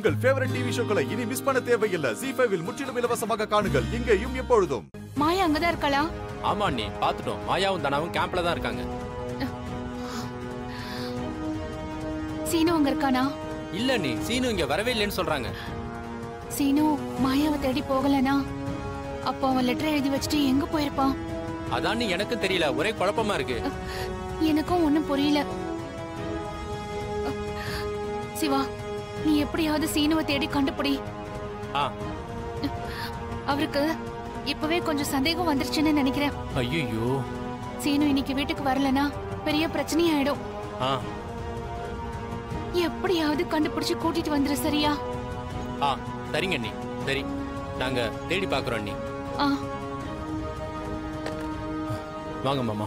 உங்கள் favourite TV ஷோக்களை இனி miss பண்ண தேவையில்லை ஜி ஃபைவில் முற்றிலும் இலவசமாக காணுங்கள் இங்கேயும் எப்பொழுதும் மாயா அங்கதான் இருக்காளா ஆமா அண்ணி பாத்துட்டோம் மாயாவும் தனாவும் கேம்ப்ல தான் இருக்காங்க சீனு அங்க இருக்கானா இல்ல அண்ணி சீனு இங்க வரவே இல்லைன்னு சொல்றாங்க சீனு மாயாவை தேடி போகலனா அப்போ அவன் லெட்டர் எழுதி வச்சுட்டு எங்க போயிருப்பான் அதான் எனக்கும் தெரியல ஒரே குழப்பமா இருக்கு எனக்கும் ஒண்ணும் புரியல சிவா நீ எப்படியாவது சீனுவை தேடி கண்டுபிடி ஆ அவருக்கு இப்பவே கொஞ்சம் சந்தேகம் வந்துருச்சுன்னு நினைக்கிறேன் ஐயோ சீனு இன்னைக்கு வீட்டுக்கு வரலனா பெரிய பிரச்சனையாயிடும் ஆ எப்படியாவது கண்டுபிடிச்சு கூட்டிட்டு வந்துரு சரியா ஆ சரிங்க அண்ணி சரி நாங்க தேடி பாக்குறோம் அண்ணி ஆ வாங்க மாமா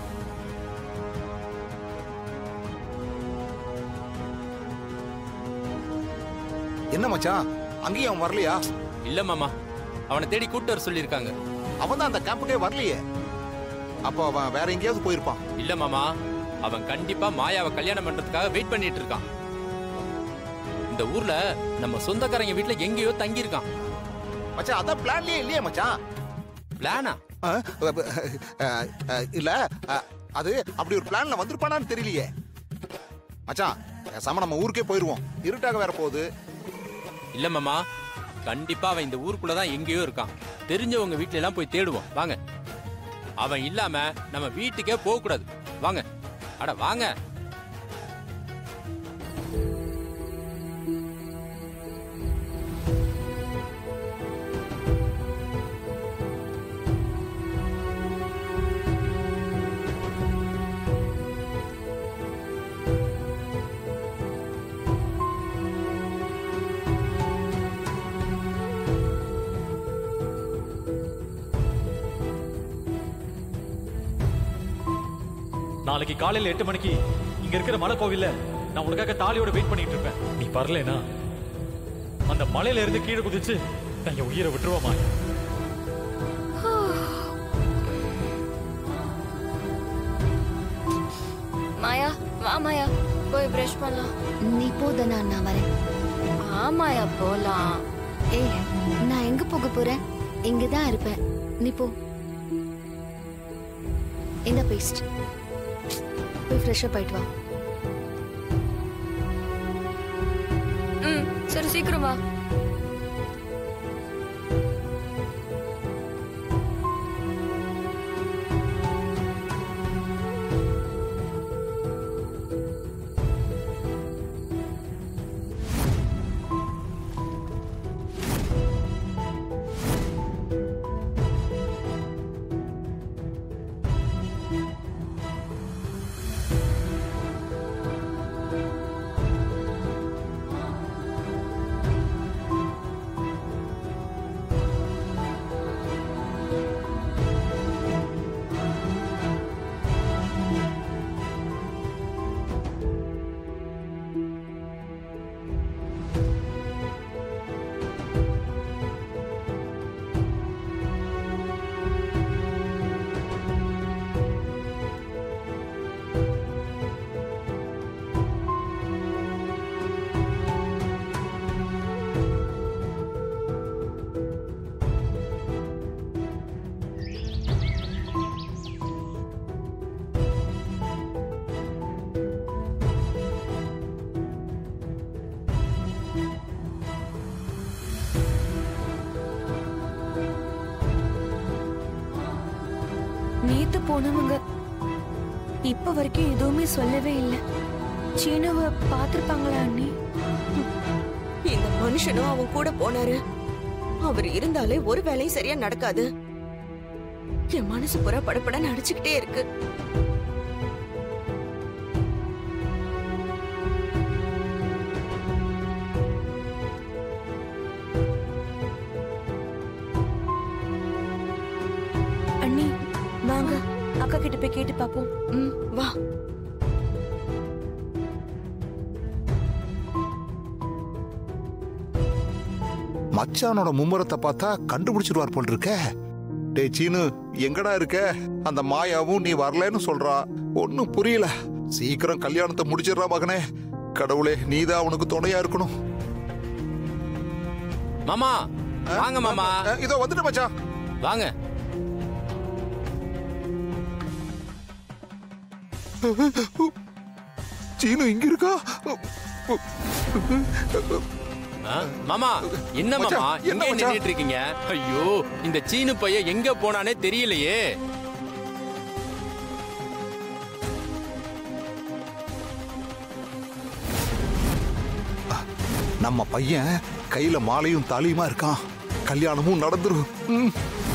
என்ன மச்சான் அங்கேயும் அவன் வரலையா இல்ல மாமா அவனை தேடி கூட்டு வர சொல்லியிருக்காங்க அவன் தான் அந்த கேம்புக்கே வரலையே அப்போ அவன் வேற எங்கேயாவது போயிருப்பான் இல்ல மாமா அவன் கண்டிப்பா மாயாவை கல்யாணம் பண்றதுக்காக வெயிட் பண்ணிட்டு இருக்கான் இந்த ஊர்ல நம்ம சொந்தக்காரங்க வீட்ல எங்கேயோ தங்கி இருக்கான் மச்சான் அதான் பிளான்லயே இல்லையே மச்சான் பிளானா அஹ், அஹ், அஹ், இல்ல அஹ், அது அப்படி ஒரு பிளான்ல வந்திருப்பானான்னு தெரியலையே மச்சான் பேசாம நம்ம ஊருக்கே போயிருவோம் இருட்டாக வேற போகுது இல்ல மாமா கண்டிப்பா அவன் இந்த ஊருக்குள்ளதான் எங்கேயோ இருக்கான் தெரிஞ்சவங்க வீட்ல எல்லாம் போய் தேடுவோம் வாங்க அவன் இல்லாம நம்ம வீட்டுக்கே போக கூடாது வாங்க அட வாங்க நாளைக்கு காலையில எட்டு மணிக்கு இங்க இருக்கிற மலை கோவில்ல நான் உனக்காக தாலியோட வெயிட் பண்ணிட்டு இருப்பேன் நீ வரலனா அந்த மலையில இருந்து கீழே குதிச்சு நான் என் உயிரை விட்டுருவோமா மாயா வா மாயா போய் பிரஷ் பண்ணலாம் நீ போதனா நான் வரேன் ஆமாயா போலாம் ஏய் நான் எங்க போக போறேன் இங்க தான் இருப்பேன் நீ போ இந்த பேஸ்ட் போய் ஃப்ரெஷ் அப் ஆயிட்டு வா ம் சரி சீக்கிரம் வா நேத்து போனவங்க இப்ப வரைக்கும் எதுவுமே சொல்லவே இல்லை சீனுவ பாத்திருப்பாங்களா அண்ணி இந்த மனுஷனும் அவன் கூட போனாரு அவர் இருந்தாலே ஒரு வேலையும் சரியா நடக்காது என் மனசு புறா படப்படன்னு அடிச்சுக்கிட்டே இருக்கு அண்ணி வாங்க அக்கா கிட்ட போய் கேட்டு பாப்போம் ம் வா மச்சானோட மும்முரத்தை பார்த்தா கண்டுபிடிச்சிருவார் போல் இருக்க டேய் சீனு எங்கடா இருக்க அந்த மாயாவும் நீ வரலன்னு சொல்றா ஒன்னும் புரியல சீக்கிரம் கல்யாணத்தை முடிச்சிடுறா மகனே கடவுளே நீதான் அவனுக்கு துணையா இருக்கணும் மாமா வாங்க மாமா அஹ், இதோ வந்துட்டு மச்சான் வாங்க சீனு இங்க இருக்கா ஆ, மாமா என்ன மாமா மச்சான், என்ன எங்க மச்சான்? நின்னுட்டு இருக்கீங்க ஐயோ இந்த சீனு பையன் எங்க போனானே தெரியலையே நம்ம பையன் கையில மாலையும் தாலியுமா இருக்கான் கல்யாணமும் நடந்துரும் ம்.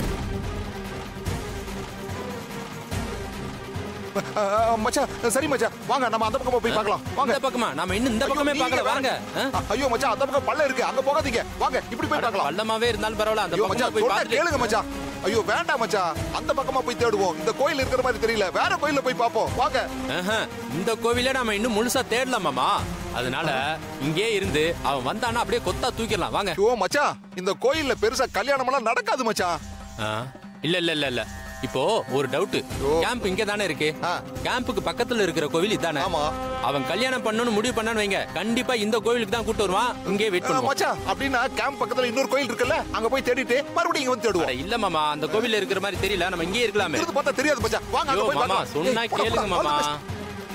அஹ், மச்சான் சரி மச்சான் வாங்க நம்ம அந்த பக்கமா போய் பார்க்கலாம் வாங்க இந்த பக்கமா நாம இன்னும் இந்த ஐயோ, பக்கமே நீங்க பார்க்கல வாங்க வேற. ஆ? ஐயோ மச்சான் அந்த பக்கம் பல்ல இருக்கு அங்க போகாதீங்க வாங்க இப்படி போய் பார்க்கலாம் பள்ளமாவே இருந்தாலும் பரவாயில்ல அந்த ஐயோ பக்கமா மச்சான் போய் சொன்னா கேளுங்க பார்த்துட்டு மச்சான் ஐயோ வேண்டாம் மச்சான் அந்த பக்கமா போய் தேடுவோம் இந்த கோயில் இருக்கிற மாதிரி தெரியல வேற கோயில்ல போய் பார்ப்போம் வாங்க ஆஹா, இந்த கோவிலே நாம இன்னும் முழுசா தேடலாம் மாமா அதனால இங்கே இருந்து அவன் வந்தானா அப்படியே கொத்தா தூக்கிடலாம் வாங்க ஐயோ மச்சான் இந்த கோயில்ல பெருசா கல்யாணம் எல்லாம் நடக்காது மச்சான் ஆ, இல்ல இல்ல இல்ல இல்ல இப்போ ஒரு டவுட் ஓ. கேம்ப் இங்க தானே இருக்கு ஆ. கேம்புக்கு பக்கத்துல இருக்கிற கோவில் இதானே ஆமா அவன் கல்யாணம் பண்ணணும்னு முடிவு பண்ணான்னு வைங்க கண்டிப்பா இந்த கோவிலுக்கு தான் கூட்டு வருவான் இங்கே வெயிட் அஹ், பண்ணுவோம் மச்சான் அப்படின்னா கேம்ப் பக்கத்துல இன்னொரு கோயில் இருக்குல்ல அங்க போய் தேடிட்டு மறுபடியும் இங்க வந்து அட, தேடுவோம் இல்ல மாமா அந்த கோவில்ல இருக்கிற மாதிரி தெரியல நம்ம இங்கே இருக்கலாமே இருந்து பார்த்தா தெரியாது மச்சான் வாங்க அங்க ஐயோ போய் மாமா பார்க்கலாம் சொன்னா ஏய், போடா, கேளுங்க போடா, மாமா வாங்க,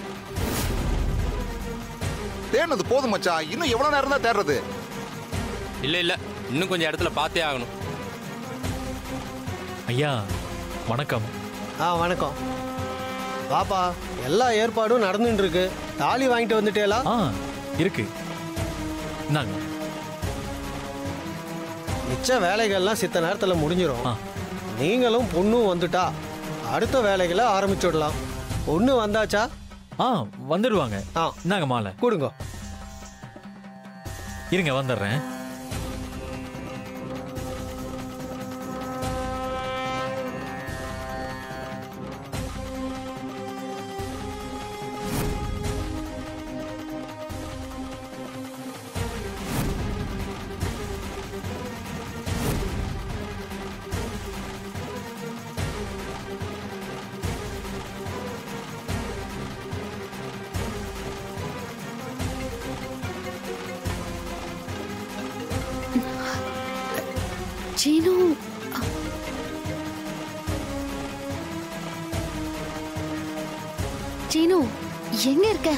தேடுனது போதும் மச்சான் இன்னும் எவ்வளவு நேரம் தான் தேடுறது இல்ல இல்ல இன்னும் கொஞ்சம் இடத்துல பார்த்தே ஆகணும் ஐயா வணக்கம் ஆ வணக்கம் பாப்பா எல்லா ஏற்பாடும் நடந்துட்டு இருக்கு தாலி வாங்கிட்டு வந்துட்டேலா ஆ இருக்கு இந்தாங்க மிச்ச வேலைகள்லாம் சித்த நேரத்துல முடிஞ்சிரும் ஆ. நீங்களும் பொண்ணும் வந்துட்டா அடுத்த வேலைகளை ஆரம்பிச்சுடலாம் பொண்ணு வந்தாச்சா ஆ வந்துடுவாங்க ஆ இந்தாங்க மாலை கொடுங்க இருங்க வந்துடுறேன் சீனு சீனு எங்க இருக்க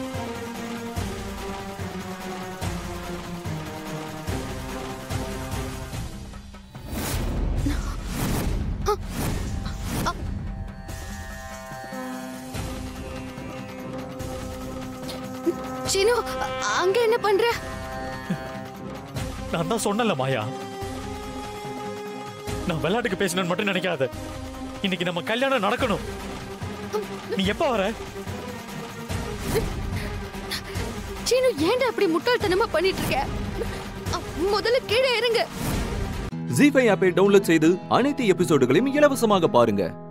சீனு அ- அங்க என்ன பண்ற நான் தான் சொன்னல மாயா நான் விளையாட்டுக்கு பேசினேன்னு மட்டும் நினைக்காத இன்னைக்கு நம்ம கல்யாணம் நடக்கணும் நீ எப்ப வர சீனு ஏன்டா அப்படி முட்டாள்தனமா பண்ணிட்டு இருக்க அ, முதல்ல கீழே இறங்க ஜி ஃபைவ் ஆப்பை டவுன்லோட் செய்து அனைத்து எபிசோடுகளையும் இலவசமாக பாருங்க